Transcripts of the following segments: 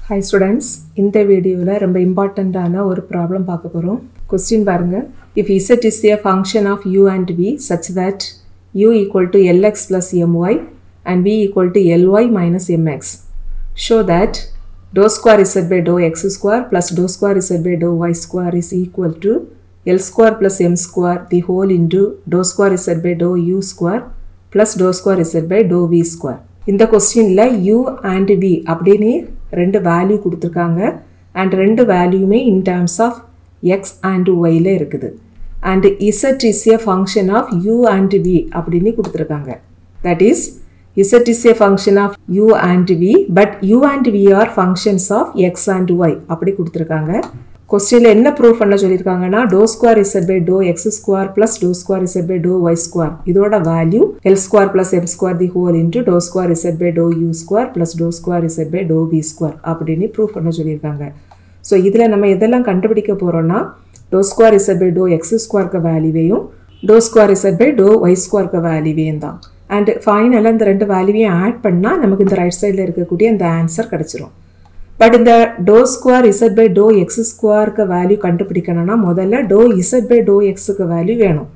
Hi students இந்த வீடியோவில் ரொம்ப இம்பார்ட்டண்ட்டான ஒரு ப்ராப்ளம் பார்க்க போகிறோம் கொஸ்டின் பாருங்க if z is a function of u and v such that u equal to l x plus m y and v equal to l y minus m x show that dou square z by dou x square plus dou square z by dou y square is equal to L square plus M square the whole into dou square z by dou U square plus dou square z by dou V square. இந்த கொஸ்டினில் U and V அப்படின்னு ரெண்டு value கொடுத்துருக்காங்க and ரெண்டு வேல்யூமே in terms of x and ஒயில் இருக்குது and z is a function of U and V அப்படின்னு கொடுத்துருக்காங்க that is Z is a function of u and v but u and v are functions of x and y அப்படி கொடுத்துருக்காங்க கொஸ்டினில் என்ன prove பண்ண சொல்லியிருக்காங்கன்னா doe square z by doe x square plus doe square z by doe y square இதோட value l square plus m square the whole into doe square z by doe u square plus doe square z by doe v square அப்படின்னு prove பண்ண சொல்லியிருக்காங்க so இதில் நம்ம எதெல்லாம் கண்டுபிடிக்க போகிறோம்னா doe square z by doe x ஸ்கொயருக்கு வேல்யூவையும் doe square z by doe y ஸ்கொயருக்கு வேல்யூவையும் தான் அண்ட் ஃபைனலாக இந்த ரெண்டு வேல்யூவையும் ஆட் பண்ணால் நமக்கு இந்த ரைட் சைடில் இருக்கக்கூடிய இந்த ஆன்சர் கிடச்சிரும் பட் இந்த doe square z by doe x ஸ்கொயருக்கு வேல்யூ கண்டுபிடிக்கணும்னா முதல்ல டோ இசட் பை டோ எக்ஸுக்கு வேல்யூ வேணும்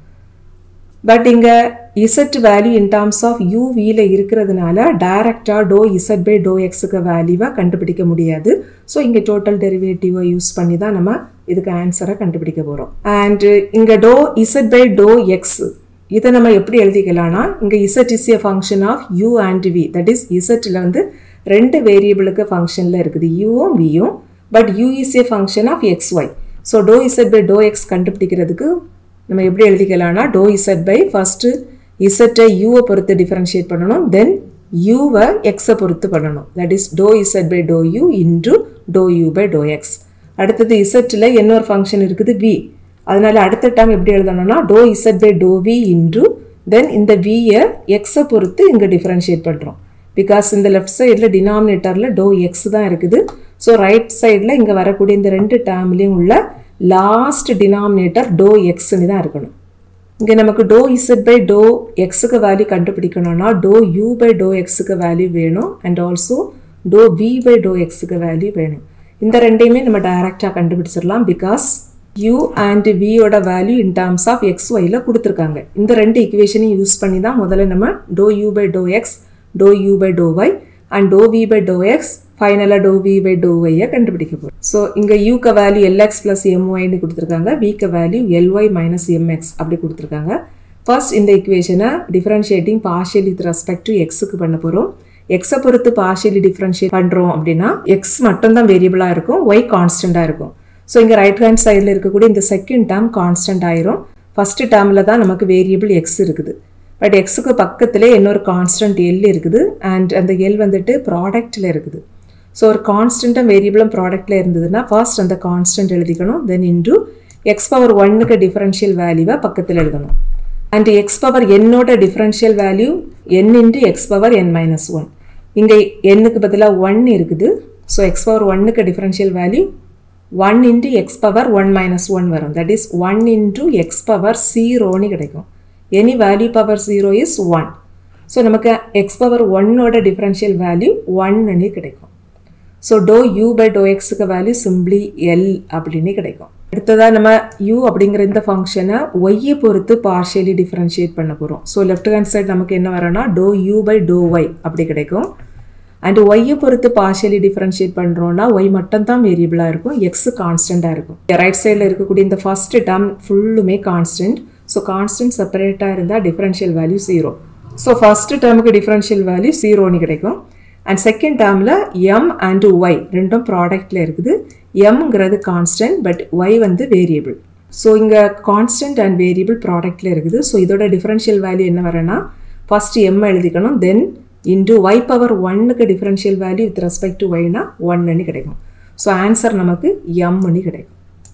பட் இங்கே z value in terms of u வியில் இருக்கிறதுனால டைரக்டாக டோ இசட் பை டோ எக்ஸுக்கு வேல்யூவை கண்டுபிடிக்க முடியாது ஸோ இங்கே டோட்டல் டெரிவேட்டிவை யூஸ் பண்ணி தான் நம்ம இதுக்கு ஆன்சரை கண்டுபிடிக்க போகிறோம் அண்ட் இங்கே doe z by doe x இதை நம்ம எப்படி எழுதிக்கலாம்னா இங்கே z is a function of u and v that is இசட்டில் வந்து ரெண்டு வேரியபிளுக்கு ஃபங்க்ஷனில் இருக்குது யூவும் வியும் but u is a function of x y so doe z by doe x கண்டுபிடிக்கிறதுக்கு நம்ம எப்படி எழுதிக்கலாம்னா டோ இசட் பை ஃபஸ்ட்டு இசட்டை யூவை பொறுத்து டிஃப்ரென்ஷியேட் பண்ணணும் தென் யூவை எக்ஸை பொறுத்து பண்ணணும் that is doe z by doe you into doe u by doe x அடுத்தது இசட்டில் இன்னொரு ஃபங்க்ஷன் இருக்குது வி அதனால அடுத்த டைம் எப்படி எழுதணும்னா doe z by doe v into then இந்த வியை எக்ஸை பொறுத்து இங்கே டிஃப்ரென்ஷியேட் பண்ணுறோம் பிகாஸ் இந்த லெஃப்ட் சைடில் டினாமினேட்டரில் டோ எக்ஸ் தான் இருக்குது ஸோ ரைட் சைடில் இங்கே வரக்கூடிய இந்த ரெண்டு டேர்ம்லேயும் உள்ள லாஸ்ட் டினாமினேட்டர் டோ எக்ஸ்னு தான் இருக்கணும் இங்கே நமக்கு டோ இசட் பை டோ எக்ஸுக்கு வேல்யூ கண்டுபிடிக்கணும்னா டோ யூ பை டோ எக்ஸுக்கு வேல்யூ வேணும் and also doe v by doe எக்ஸுக்கு வேல்யூ வேணும் இந்த ரெண்டையுமே நம்ம டைரெக்டாக கண்டுபிடிச்சிடலாம் பிகாஸ் யூ அண்ட் வியோட value in terms of x ஒயில் கொடுத்துருக்காங்க இந்த ரெண்டு இக்குவேஷனையும் யூஸ் பண்ணி தான் முதல்ல நம்ம doe u by doe x doe u by doe y and doe v by doe x ஃபைனலாக டோ வி பை டோ ஒய்யை கண்டுபிடிக்க போகிறோம் ஸோ இங்கே யூக்க வேல்யூ எல்எக்ஸ் ப்ளஸ் எம்ஒய்னு கொடுத்துருக்காங்க விக்க வேல்யூ எல்ஒய் மைனஸ் எம்எக்ஸ் அப்படி கொடுத்துருக்காங்க ஃபர்ஸ்ட் இந்த இக்குவேஷனை differentiating partial with respect to எக்ஸுக்கு பண்ண போகிறோம் எக்ஸை பொறுத்து பார்ஷியலி டிஃப்ரென்ஷியேட் பண்ணுறோம் அப்படின்னா எக்ஸ் மட்டும்தான் வேரியபிளாக இருக்கும் ஒய் கான்ஸ்டண்ட்டாக இருக்கும் ஸோ இங்கே ரைட் ஹேண்ட் சைடில் இருக்கக்கூடிய இந்த செகண்ட் டேர்ம் கான்ஸ்டன்ட் ஆயிரும் ஃபர்ஸ்ட் டேர்மில் தான் நமக்கு வேரியபிள் எக்ஸ் இருக்குது பட் எக்ஸுக்கு பக்கத்தில் இன்னொரு கான்ஸ்டன்ட் எல் இருக்குது அண்ட் அந்த எல் வந்துட்டு ப்ராடக்டில் இருக்குது ஸோ ஒரு கான்ஸ்டண்ட்டும் வேரியபிளும் ப்ராடக்டில் இருந்ததுன்னா ஃபர்ஸ்ட் அந்த கான்ஸ்டன்ட் எழுதிக்கணும் தென் இன்டு எக்ஸ் பவர் ஒன்னுக்கு டிஃபரன்ஷியல் வேல்யூவை பக்கத்தில் எழுதணும் அண்ட் எக்ஸ் பவர் என்னோட differential value n into x power n minus one இங்கே எண்ணுக்கு பதிலாக ஒன் இருக்குது ஸோ எக்ஸ் பவர் ஒன்னுக்கு differential value one into x power one minus one வரும் that is one into x power ஜீரோன்னு கிடைக்கும் any value power zero is one so நமக்கு x power ஒன்னோட டிஃப்ரென்ஷியல் வேல்யூ ஒன்னு கிடைக்கும் so to u by doe எக்ஸுக்கு value simply l அப்படின்னு கிடைக்கும் அடுத்ததாக நம்ம யூ அப்படிங்கிற இந்த ஃபங்க்ஷனை ஒய்யை பொறுத்து பார்ஷியலி டிஃப்ரென்ஷியேட் பண்ண போகிறோம் ஸோ லெஃப்ட் ஹேண்ட் சைடு நமக்கு என்ன வரும்னா doe u by doe y அப்படி கிடைக்கும் அண்ட் ஒய்யை பொறுத்து பார்ஷியலி டிஃப்ரென்ஷியேட் பண்ணுறோன்னா ஒய் மட்டும் தான் வேரியபிளாக இருக்கும் எக்ஸ் கான்ஸ்டண்ட்டாக இருக்கும் ரைட் சைடில் இருக்கக்கூடிய இந்த ஃபர்ஸ்ட் டேர்ம் ஃபுல்லுமே கான்ஸ்டன்ட் ஸோ கான்ஸ்டன்ட் செப்பரேட்டாக இருந்தால் differential value zero so first டேர்முக்கு டிஃப்ரென்ஷியல் வேல்யூ ஜீரோன்னு கிடைக்கும் அண்ட் செகண்ட் டேர்மில் எம் அண்ட் ஒய் ரெண்டும் ப்ராடக்டில் இருக்குது எம்ங்கிறது கான்ஸ்டன்ட் பட் ஒய் வந்து வேரியபிள் ஸோ இங்கே கான்ஸ்டன்ட் அண்ட் வேரியபிள் ப்ராடக்டில் இருக்குது ஸோ இதோட டிஃப்ரென்ஷியல் வேல்யூ என்ன வரேன்னா ஃபர்ஸ்ட் எம் எழுதிக்கணும் தென் இன்டு ஒய் பவர் ஒன்னுக்கு differential value with respect to ஒய்னா ஒன்னு கிடைக்கும் ஸோ ஆன்சர் நமக்கு எம்னு கிடைக்கும்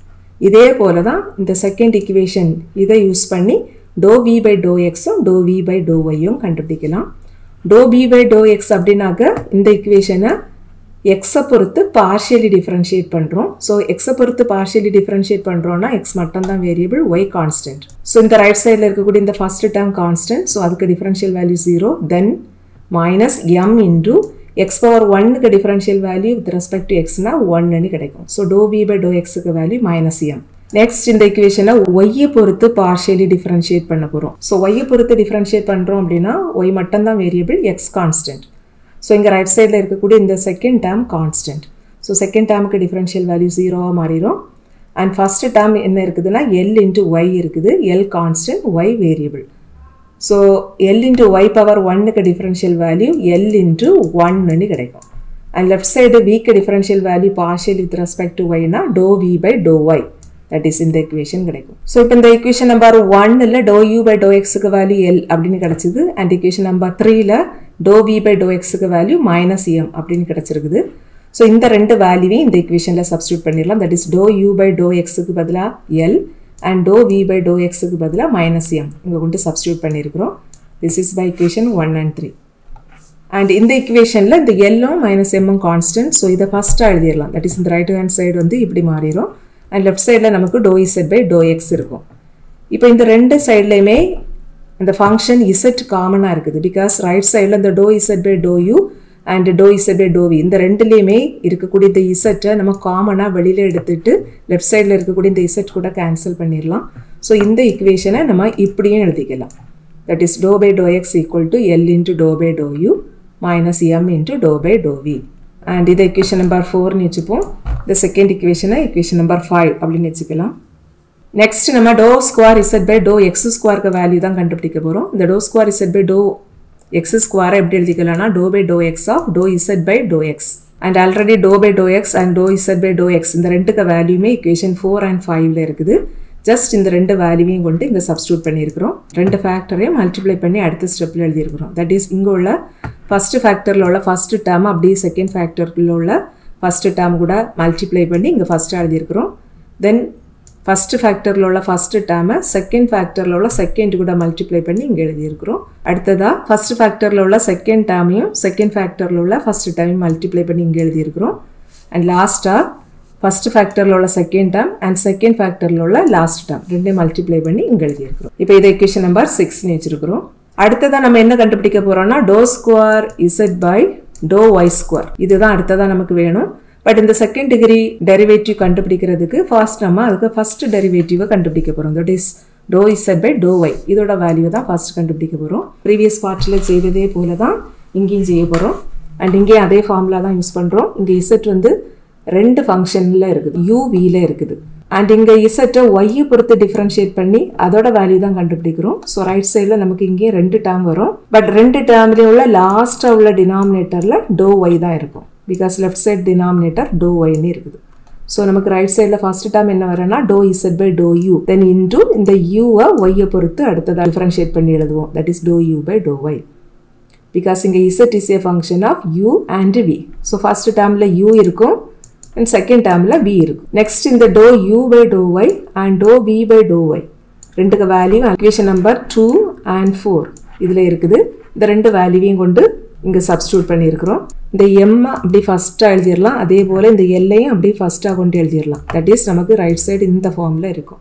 இதே போல தான் இந்த செகண்ட் இக்குவேஷன் இதை யூஸ் பண்ணி டோ வி பை டோ எக்ஸும் டோ வி பை டோ ஒய்யும் கண்டுபிடிக்கலாம் doe b by doe x அப்படின்னாக்க இந்த இக்குவேஷனை எக்ஸை பொறுத்து பார்ஷியலி டிஃப்ரென்ஷியேட் பண்ணுறோம் ஸோ எக்ஸை பொறுத்து பார்ஷியலி டிஃப்ரென்ஷியேட் பண்ணுறோன்னா எக்ஸ் மட்டும் தான் வேரியபிள் ஒய் கான்ஸ்டன்ட் ஸோ இந்த ரைட் சைடில் இருக்கக்கூடிய இந்த ஃபர்ஸ்ட் டேர்ம் கான்ஸ்டன்ட் ஸோ அதுக்கு differential value zero then minus m into x power ஒன்னுக்கு differential value with respect to எக்ஸ்னா ஒன்னு கிடைக்கும் so doe v by doe எக்ஸுக்கு வேல்யூ மைனஸ் எம் நெக்ஸ்ட் இந்த இக்குவேஷனை ஒய்யை பொறுத்து பார்ஷியலி டிஃபரன்ஷியேட் பண்ண போகிறோம் ஸோ ஒய்யை பொறுத்து டிஃபரன்ஷியேட் பண்ணுறோம் அப்படின்னா ஒய் மட்டும்தான் வேரியபிள் எக்ஸ் கான்ஸ்டன்ட் ஸோ இங்கே ரைட் சைடில் இருக்கக்கூடிய இந்த second term constant so second டேர்முக்கு டிஃபரன்ஷியல் வேல்யூ ஜீரோவாக மாறிடும் அண்ட் ஃபஸ்ட்டு டேர்ம் என்ன இருக்குதுன்னா எல் இன்ட்டு ஒய் இருக்குது l constant y variable so l into y power ஒன்னுக்கு டிஃபரன்ஷியல் வேல்யூ எல் இன்ட்டு ஒன்னு கிடைக்கும் அண்ட் லெஃப்ட் சைடு விக்கு differential value partial with respect to ஒய்னா doe v by doe y that is இந்த equation கிடைக்கும் so இப்போ இந்த equation number ஒன்னில் டோ யூ பை டோ எக்ஸுக்கு வேல்யூ எல் அப்படின்னு கிடச்சிது அண்ட் இக்குவேஷன் நம்பர் த்ரீல டோ வி பை டோ எக்ஸுக்கு வேல்யூ மைனஸ் எம் அப்படின்னு கிடச்சிருக்குது ஸோ இந்த ரெண்டு வேல்யூவையும் இந்த இக்குவேஷனில் சப்ஸ்டியூட் பண்ணிடலாம் that is doe u by doe எக்ஸுக்கு பதிலாக l and doe v by doe எக்ஸுக்கு பதிலாக மைனஸ் எம் இங்கே கொண்டு சப்ஸ்டியூட் பண்ணியிருக்கிறோம் this is by equation one and three and இந்த இக்குவேஷனில் இந்த எல்லும் மைனஸ் எம்மும் கான்ஸ்டன்ட் ஸோ இதை ஃபஸ்ட்டாக எழுதிடலாம் தட் இஸ் இந்த ரைட் ஹேண்ட் சைடு வந்து இப்படி மாறிடும் அண்ட் லெஃப்ட் சைடில் நமக்கு doe z by doe x இருக்கும் இப்போ இந்த ரெண்டு சைட்லையுமே இந்த ஃபங்க்ஷன் இசட் காமனாக இருக்குது பிகாஸ் ரைட் சைடில் இந்த doe z by doe u and doe z by doe v இந்த ரெண்டுலேயுமே இருக்கக்கூடிய இந்த இசட்டை நம்ம காமனாக வெளியில் எடுத்துட்டு லெஃப்ட் சைடில் இருக்கக்கூடிய இந்த இசட் கூட கேன்சல் பண்ணிடலாம் ஸோ இந்த இக்குவேஷனை நம்ம இப்படியும் எழுதிக்கலாம் that is doe by doe x equal to l into doe by doe u minus m into doe by doe v and இதை இக்குவேஷன் நம்பர் ஃபோர்னு வச்சுப்போம் இந்த செகண்ட் இக்குவேஷனை இக்குவேஷன் நம்பர் ஃபைவ் அப்படின்னு வச்சுக்கலாம் நெக்ஸ்ட் நம்ம doe square z by doe x ஸ்கொயருக்கு value தான் கண்டுபிடிக்க போகிறோம் இந்த doe square z by doe x ஸ்கொயரை எப்படி எழுதிக்கலாம்னா doe by doe x of doe z by doe x and already doe by doe x and doe z by doe x இந்த ரெண்டுக்கு வேல்யூமே இக்குவேஷன் ஃபோர் அண்ட் ஃபைவ்ல இருக்குது just இந்த ரெண்டு வேல்யூவையும் கொண்டு இங்கே சப்ஸ்டியூட் பண்ணியிருக்கிறோம் ரெண்டு ஃபேக்டரையும் மல்டிப்ளை பண்ணி அடுத்த ஸ்டெப்பில் எழுதியிருக்கிறோம் தட் இஸ் இங்கே உள்ள ஃபஸ்ட்டு ஃபேக்டரில் உள்ள ஃபஸ்ட்டு டேர்ம் அப்படியே செகண்ட் ஃபேக்டருக்குள்ள உள்ள ஃபஸ்ட்டு டேர்ம் கூட மல்டிப்ளை பண்ணி இங்கே ஃபஸ்ட்டு எழுதியிருக்கிறோம் தென் ஃபஸ்ட்டு ஃபேக்டரில் உள்ள ஃபஸ்ட்டு டேர்மை செகண்ட் ஃபேக்டரில் உள்ள செகண்ட் கூட மல்டிப்ளை பண்ணி இங்கே எழுதியிருக்கிறோம் அடுத்ததாக ஃபஸ்ட்டு ஃபேக்டரில் உள்ள செகண்ட் டேர்மையும் செகண்ட் ஃபேக்டரில் உள்ள ஃபஸ்ட்டு டேர்மையும் மல்டிப்ளை பண்ணி இங்கே எழுதியிருக்கிறோம் அண்ட் லாஸ்ட்டாக ஃபஸ்ட் ஃபேக்டரில் உள்ள செகண்ட் டேர்ம் அண்ட் செகண்ட் ஃபேக்டரில் உள்ள லாஸ்ட் டேர்ம் ரெண்டையும் மல்டிப்ளை பண்ணி இங்கே எழுதியிருக்கிறோம் இப்போ இதை எக்வேஷன் நம்பர் சிக்ஸ்னு வச்சிருக்கிறோம் அடுத்ததாக நம்ம என்ன கண்டுபிடிக்க போகிறோம்னா doe square z by doe y square இதுதான் அடுத்ததாக நமக்கு வேணும் பட் இந்த செகண்ட் டிகிரி டெரிவேட்டிவ் கண்டுபிடிக்கிறதுக்கு ஃபர்ஸ்ட் நம்ம அதுக்கு ஃபர்ஸ்ட் டெரிவேட்டிவை கண்டுபிடிக்க போகிறோம் that is doe z by doe y இதோட வேல்யூ தான் ஃபர்ஸ்ட் கண்டுபிடிக்க போகிறோம் ப்ரீவியஸ் பார்ட்டில் செய்ததே போல தான் இங்கேயும் செய்ய போகிறோம் அண்ட் இங்கேயும் அதே ஃபார்முலா தான் யூஸ் பண்ணுறோம் இங்கே இசட் வந்து ரெண்டு ஃபங்க்ஷனில் இருக்குது யூ வியில் இருக்குது அண்ட் இங்கே இசட்டை ஒய்யை பொறுத்து டிஃப்ரென்ஷியேட் பண்ணி அதோட வேல்யூ தான் கண்டுபிடிக்கிறோம் ஸோ ரைட் சைடில் நமக்கு இங்கே ரெண்டு டேர்ம் வரும் பட் ரெண்டு டேர்ம்லேயும் உள்ள லாஸ்ட்டாக உள்ள டினாமினேட்டரில் டோ ஒய் தான் இருக்கும் because left side denominator doe ஒய்னு இருக்குது ஸோ நமக்கு ரைட் சைடில் ஃபர்ஸ்ட் டேர்ம் என்ன வரேன்னா doe z by doe u then into இந்த யூவை ஒய்யை பொறுத்து அடுத்ததாக டிஃப்ரென்ஷியேட் பண்ணி எழுதுவோம் that is doe u by doe y because இங்கே z is a function of u and v so first டேர்மில் யூ இருக்கும் அண்ட் செகண்ட் டேர்மில் வி இருக்கும் நெக்ஸ்ட் இந்த doe u by doe y and doe v by doe y ரெண்டுக்கு value equation number two and four இதில் இருக்குது இந்த ரெண்டு வேல்யூவையும் கொண்டு இங்கே சப்ஸ்டியூட் பண்ணியிருக்கிறோம் இந்த எம் அப்படி ஃபஸ்ட்டாக எழுதிடலாம் அதே போல் இந்த எல்லையும் அப்படி ஃபஸ்ட்டாக கொண்டு எழுதிடலாம் தட் இஸ் நமக்கு ரைட் சைடு இந்த ஃபார்மில் இருக்கும்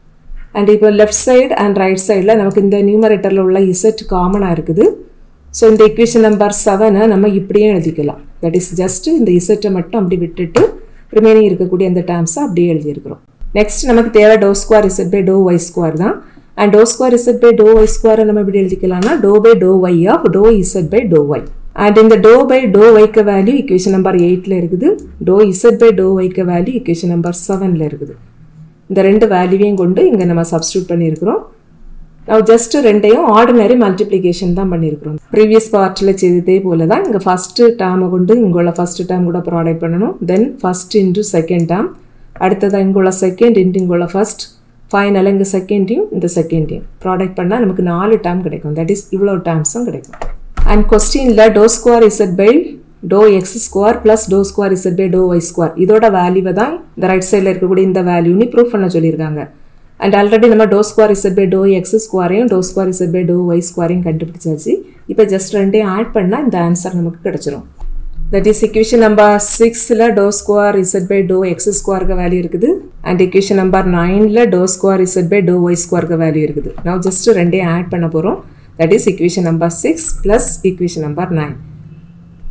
அண்ட் இப்போ லெஃப்ட் சைடு அண்ட் ரைட் சைடில் நமக்கு இந்த நியூமரேட்டரில் உள்ள இசட் காமனாக இருக்குது ஸோ இந்த இக்குவேஷன் நம்பர் செவனை நம்ம இப்படியே எழுதிக்கலாம் தட் இஸ் ஜஸ்ட் இந்த இசட்டை மட்டும் அப்படி விட்டுட்டு ரிமைனிங் இருக்கக்கூடிய அந்த டேர்ம்ஸை அப்படியே எழுதியிருக்கிறோம் நெக்ஸ்ட் நமக்கு தேவை doe square z by doe y square தான் and doe square z by doe y ஸ்கொயரை நம்ம எப்படி எழுதிக்கலாம்னா doe by doe y of doe z by doe y and இந்த டோ பை டோ ஒய்க்க வேல்யூ இக்குவேஷன் நம்பர் எயிட்டில் இருக்குது doe z by doe ஒய்க்க வேல்யூ இக்குவேஷன் நம்பர் செவனில் இருக்குது இந்த ரெண்டு வேல்யூவையும் கொண்டு இங்கே நம்ம சப்ஸ்டியூட் பண்ணியிருக்கிறோம் நான் ஜஸ்ட் ரெண்டையும் ஆர்டினரி மல்டிப்ளிகேஷன் தான் பண்ணியிருக்கிறோம் ப்ரீவியஸ் பார்ட்டில் செய்ததே போல தான் இங்கே ஃபஸ்ட்டு டேர்மை கொண்டு இங்குள்ள ஃபஸ்ட்டு டேர்ம் கூட ப்ராடக்ட் பண்ணணும் then first into second term அடுத்ததாக இங்குள்ள செகண்ட் இன்ட்டு இங்குள்ள ஃபஸ்ட் ஃபைனலாக இங்கே செகண்டையும் இந்த செகண்டையும் ப்ராடக்ட் பண்ணால் நமக்கு நாலு டேர்ம் கிடைக்கும் தட் இஸ் இவ்வளோ டேர்ம்ஸும் கிடைக்கும் அண்ட் கொஸ்டினில் doe square z by doe x square plus doe square z by doe y square இதோட வேல்யூவை தான் இந்த ரைட் சைடில் இருக்கக்கூடிய இந்த வேல்யூன்னு ப்ரூவ் பண்ண சொல்லியிருக்காங்க அண்ட் ஆல்ரெடி நம்ம doe square z by doe x ஸ்கொயரையும் doe square z by doe y ஸ்கொயரையும் கண்டுபிடிச்சாச்சு இப்போ ஜஸ்ட் ரெண்டையும் ஆட் பண்ணால் இந்த ஆன்சர் நமக்கு கிடச்சிரும் தட் இஸ் இக்வேஷன் நம்பர் சிக்ஸில் doe square z by doe x ஸ்கொயருக்கு வேல்யூ இருக்குது அண்ட் இக்வேஷன் நம்பர் நைனில் doe square z by doe y ஸ்கொயருக்கு வேல்யூ இருக்குது நான் ஜஸ்ட் ரெண்டையும் ஆட் பண்ண போகிறோம் that is equation number six plus equation number nine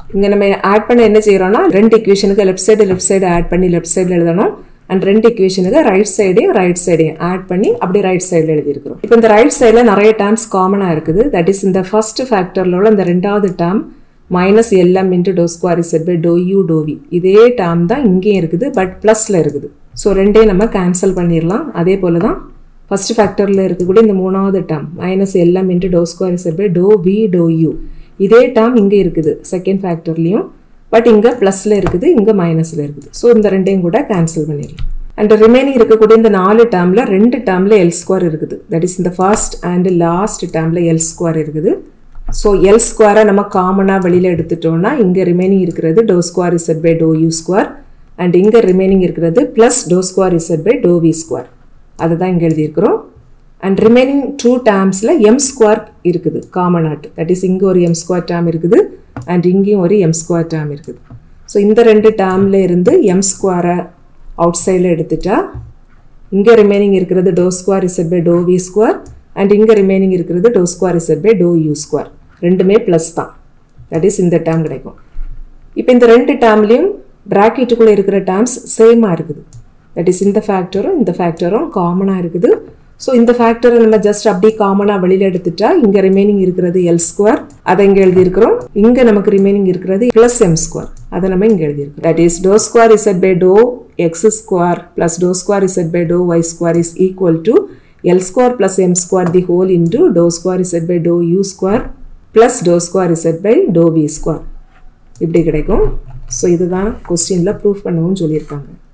இங்கே நம்ம ஆட் பண்ண என்ன செய்கிறோம்னா ரெண்டு இக்குவேஷனுக்கு left side left side add பண்ணி லெஃப்ட் சைடில் எழுதணும் அண்ட் ரெண்டு இக்குவேஷனுக்கு ரைட் சைடையும் ரைட் சைடையும் ஆட் பண்ணி அப்படியே ரைட் சைடில் எழுதியிருக்கிறோம் இப்போ இந்த ரைட் சைடில் நிறைய டேர்ம்ஸ் காமனாக இருக்குது தட் இஸ் இந்த ஃபர்ஸ்ட் ஃபேக்டரில் உள்ள இந்த ரெண்டாவது term minus LM into doe square z by doe u doe v இதே டேர்ம் தான் இங்கேயும் இருக்குது பட் ப்ளஸில் இருக்குது ஸோ ரெண்டையும் நம்ம கேன்சல் பண்ணிடலாம் அதே போல் தான் ஃபஸ்ட் ஃபேக்டரில் இருக்கக்கூடிய இந்த மூணாவது term minus LM into doe square z by doe v doe u இதே டேர்ம் இங்கே இருக்குது செகண்ட் ஃபேக்டர்லேயும் பட் இங்கே ப்ளஸில் இருக்குது இங்கே மைனஸில் இருக்குது ஸோ இந்த ரெண்டையும் கூட கேன்சல் பண்ணிடலாம் அண்ட் ரிமைனிங் இருக்கக்கூடிய இந்த நாலு டேர்மில் ரெண்டு டேர்மில் எல் ஸ்கொயர் இருக்குது தட் இஸ் இந்த ஃபர்ஸ்ட் அண்ட் லாஸ்ட் டேர்மில் எல் ஸ்கொயர் இருக்குது ஸோ எல் ஸ்கொயரை நம்ம காமனாக வெளியில் எடுத்துட்டோம்னா இங்கே ரிமைனிங் இருக்கிறது doe square z by doe u square and இங்கே ரிமைனிங் இருக்கிறது plus doe square z by doe v square அதை தான் இங்கே எழுதியிருக்கிறோம் அண்ட் ரிமைனிங் டூ டேர்ம்ஸில் எம் ஸ்கொயர் இருக்குது காமன் ஆட் தட் இஸ் இங்கே ஒரு எம் ஸ்கொயர் டேர்ம் இருக்குது அண்ட் இங்கேயும் ஒரு எம் ஸ்கொயர் டேர்ம் இருக்குது ஸோ இந்த ரெண்டு டேர்மில் இருந்து எம் ஸ்கொயரை அவுட் சைடில் எடுத்துட்டா இங்கே ரிமைனிங் இருக்கிறது doe square z by doe v square and இங்கே ரிமைனிங் இருக்கிறது doe square z by doe u square ரெண்டுமே ப்ளஸ் தான் தட் இஸ் இந்த டேர்ம் கிடைக்கும் இப்போ இந்த ரெண்டு டேர்ம்லேயும் ப்ராக்கெட்டுக்குள்ளே இருக்கிற டேர்ம்ஸ் சேமாக இருக்குது தட் இஸ் இந்த ஃபேக்டரும் இந்த ஃபேக்டரும் காமனாக இருக்குது ஸோ இந்த ஃபேக்டரை நம்ம ஜஸ்ட் அப்படியே காமனாக வெளியில் எடுத்துட்டா இங்கே ரிமைனிங் இருக்கிறது எல் ஸ்கொயர் அதை இங்கே எழுதியிருக்கிறோம் இங்கே நமக்கு ரிமைனிங் இருக்கிறது ப்ளஸ் எம் ஸ்கொயர் அதை நம்ம இங்கே எழுதியிருக்கோம் that is doe square z by doe x square plus doe square z by doe y square is equal to L square plus M square the whole into doe square z by doe u square plus doe square z by doe v square இப்படி கிடைக்கும் so இதுதான் கொஸ்டினில் proof பண்ணவும் சொல்லியிருக்காங்க